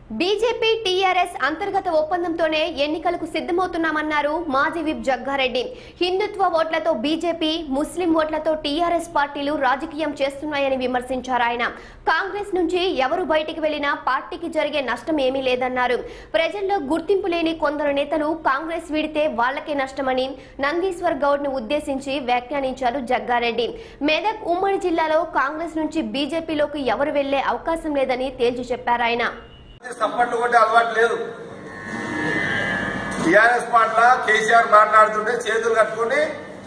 BJP TRS అంతర్గత ఒప్పందంతోనే ఎన్నికలకు సిద్ధమవుతున్నామన్నారు మాజీ విప్ జగ్గారెడ్డి హిందుత్వ ఓట్లతో బీజేపీ ముస్లిం ఓట్లతో టీఆర్ఎస్ పార్టీలు రాజకీయం చేస్తున్నాయని విమర్శించారు ఆయన కాంగ్రెస్ నుంచి ఎవరు బయటికి వెళ్లినా పార్టీకి జరిగే నష్టం ఏమీ లేదన్నారు ప్రజల్లో గుర్తింపు లేని కొందరు నేతలు కాంగ్రెస్ వీడితే వాళ్లకే నష్టమని నందీశ్వర్ గౌడ్ ను ఉద్దేశించి వ్యాఖ్యానించారు జగ్గారెడ్డి మెదక్ ఉమ్మడి జిల్లాలో కాంగ్రెస్ నుంచి బీజేపీలోకి ఎవరు వెళ్లే అవకాశం లేదని తేల్చి చెప్పారు ఆయన సప్పట్లు కొట్టే అలవాటు లేదు టిఆర్ఎస్ పార్టీలో కేసీఆర్ మాట్లాడుతుంటే చేతులు కట్టుకుని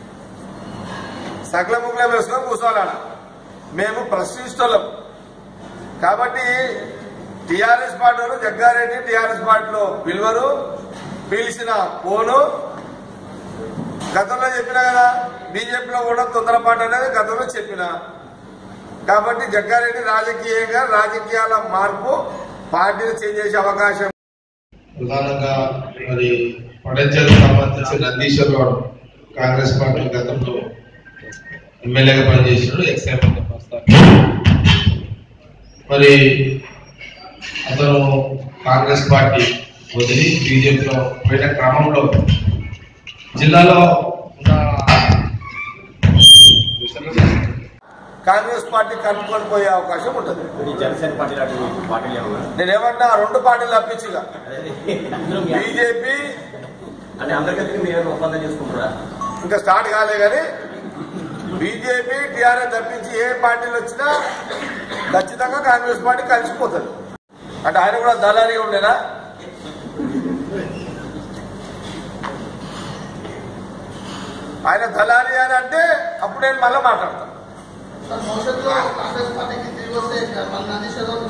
సకల ముగ్గుల వేసుకొని కూర్చోవాలన్న మేము ప్రశ్నిస్తున్నాం కాబట్టి టిఆర్ఎస్ పార్టీలో జగ్గారెడ్డి టిఆర్ఎస్ పార్టీలో పిలువరు పిలిచిన పోను గతంలో చెప్పినా కదా బీజేపీలో కూడా తొందరపాటు అనేది గతంలో చెప్పిన కాబట్టి జగ్గారెడ్డి రాజకీయంగా రాజకీయాల మార్పు పార్టీని చేంజ్ చేసే అవకాశం ప్రధానంగా మరి పడంచెలకు సంబంధించి నందీశ్వర్ గౌడ్ కాంగ్రెస్ పార్టీ గతంలో ఎమ్మెల్యేగా పనిచేసినాడు ఎక్స్ ఎమ్మెల్యే ప్రస్తుతానికి మరి అతను కాంగ్రెస్ పార్టీ వదిలి బీజేపీలో పోయిన క్రమంలో జిల్లాలో ఉన్న కాంగ్రెస్ పార్టీ కలుపుకొని పోయే అవకాశం ఉంటుంది ఈ జనసేన పార్టీ లాంటి పార్టీలు ఏమన్నా నేనేమన్నా రెండు పార్టీలు తప్పించిగా బీజేపీ అంటే అందరికీ మీరు ఒప్పందం చేసుకుంటారా ఇంకా స్టార్ట్ కాలే కానీ బీజేపీ టీఆర్ఎస్ తప్పించి ఏ పార్టీలు వచ్చినా ఖచ్చితంగా కాంగ్రెస్ పార్టీ కలిసిపోతుంది అంటే ఆయన కూడా దళారీగా ఉండేనా ఆయన దళారీ అని అంటే అప్పుడు నేను మళ్ళీ మాట్లాడతాను భవిష్యత్తులో కాంగ్రెస్ పార్టీకి తిరిగి వస్తే మన నందీశ్వరరావు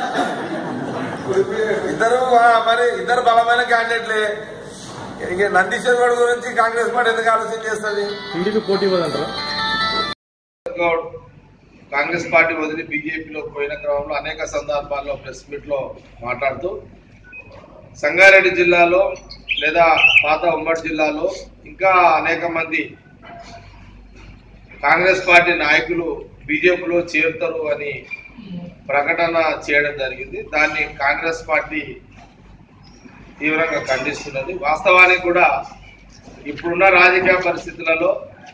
ఇద్దరు ఆ, మరి ఇద్దరు బలమైన క్యాండిడేట్లే ఇక నందీశ్వర్ గౌడ్ గురించి కాంగ్రెస్ పార్టీ ఎందుకు ఆలోచన చేస్తుంది టీడీపీ పోటీ ఇవ్వదంటారా గౌడ్ కాంగ్రెస్ పార్టీ వదిలి బీజేపీలో పోయిన క్రమంలో అనేక సందర్భాల్లో ప్రెస్ మీట్ లో మాట్లాడుతూ సంగారెడ్డి జిల్లాలో లేదా పాత ఉమ్మడి జిల్లాలో ఇంకా అనేక మంది కాంగ్రెస్ పార్టీ నాయకులు బీజేపీలో చేరుతారు అని ప్రకటన చేయడం జరిగింది దాన్ని కాంగ్రెస్ పార్టీ తీవ్రంగా ఖండిస్తున్నది వాస్తవానికి కూడా ఇప్పుడున్న రాజకీయ పరిస్థితులలో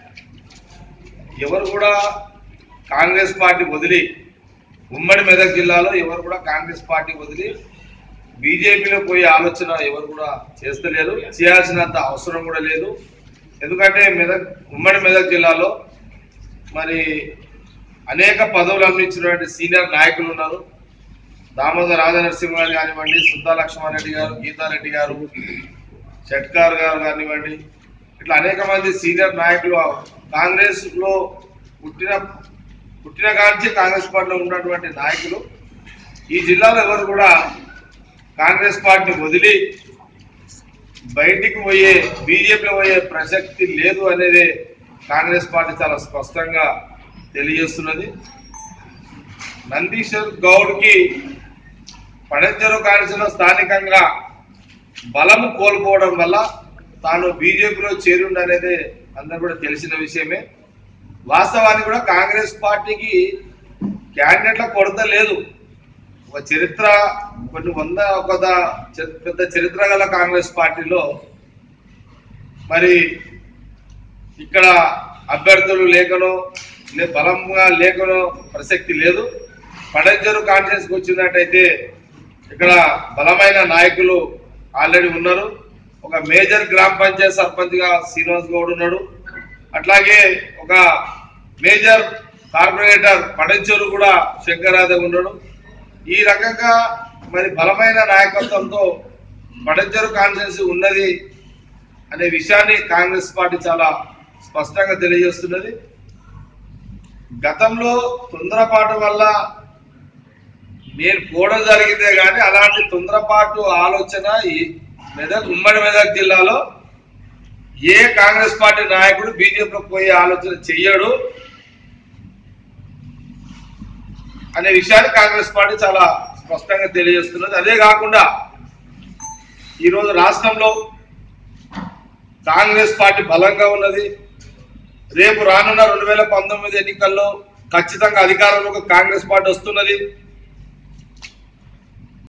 ఎవరు కూడా కాంగ్రెస్ పార్టీ వదిలి ఉమ్మడి మెదక్ జిల్లాలో ఎవరు కూడా కాంగ్రెస్ పార్టీ వదిలి బీజేపీలో పోయే ఆలోచన ఎవరు కూడా చేస్తలేరు చేయాల్సినంత అవసరం కూడా లేదు ఎందుకంటే మెదక్ ఉమ్మడి మెదక్ జిల్లాలో మరి అనేక పదవులు అందించినటువంటి సీనియర్ నాయకులు ఉన్నారు దామోదర్ రాజనరసింహ గారు కానివ్వండి సుద్దా లక్ష్మారెడ్డి గారు గీతారెడ్డి గారు షట్కార్ గారు కానివ్వండి ఇట్లా అనేక మంది సీనియర్ నాయకులు కాంగ్రెస్ లో పుట్టిన పుట్టిన కాంచి కాంగ్రెస్ పార్టీలో ఉన్నటువంటి నాయకులు ఈ జిల్లాలో ఎవరు కూడా కాంగ్రెస్ పార్టీని వదిలి బయటికి పోయే బీజేపీలో పోయే ప్రసక్తి లేదు అనేది కాంగ్రెస్ పార్టీ చాలా స్పష్టంగా తెలియజేస్తున్నది నందీశ్వర్ గౌడ్కి పడంచెరు కాల్సిన స్థానికంగా బలము కోల్పోవడం వల్ల తాను బీజేపీలో చేరుండు అనేది అందరూ కూడా తెలిసిన విషయమే వాస్తవానికి కూడా కాంగ్రెస్ పార్టీకి క్యాండిడేట్ల కొరత లేదు ఒక చరిత్ర కొన్ని వంద ఒక ద- చ- పెద్ద చరిత్ర గల కాంగ్రెస్ పార్టీలో మరి ఇక్కడ అభ్యర్థులు లేకనో లే బలంగా లేకనో ప్రసక్తి లేదు పడంచెరు కాన్ఫరెన్స్ వచ్చినట్టయితే ఇక్కడ బలమైన నాయకులు ఆల్రెడీ ఉన్నారు ఒక మేజర్ గ్రామ పంచాయత్ సర్పంచ్ గా శ్రీనివాస్ గౌడ్ ఉన్నాడు అట్లాగే ఒక మేజర్ కార్పొరేటర్ పడంచెరు కూడా శంకరాదేవ్ ఉన్నాడు ఈ రకంగా మరి బలమైన నాయకత్వంతో పడంచెరు కాన్ఫరెన్స్ ఉన్నది అనే విషయాన్ని కాంగ్రెస్ పార్టీ చాలా స్పష్టంగా తెలియజేస్తున్నది గతంలో తొందరపాటు వల్ల నేను పోవడం జరిగిందే కానీ అలాంటి తొందరపాటు ఆలోచన ఈ మెదక్ ఉమ్మడి మెదక్ జిల్లాలో ఏ కాంగ్రెస్ పార్టీ నాయకుడు బీజేపీలో పోయే ఆలోచన చెయ్యడు అనే విషయాన్ని కాంగ్రెస్ పార్టీ చాలా స్పష్టంగా తెలియజేస్తున్నది అదే కాకుండా ఈరోజు రాష్ట్రంలో కాంగ్రెస్ పార్టీ బలంగా ఉన్నది రేపు రానున్న రెండు వేల పంతొమ్మిది ఎన్నికల్లో ఖచ్చితంగా అధికారంలోకి కాంగ్రెస్ పార్టీ వస్తున్నది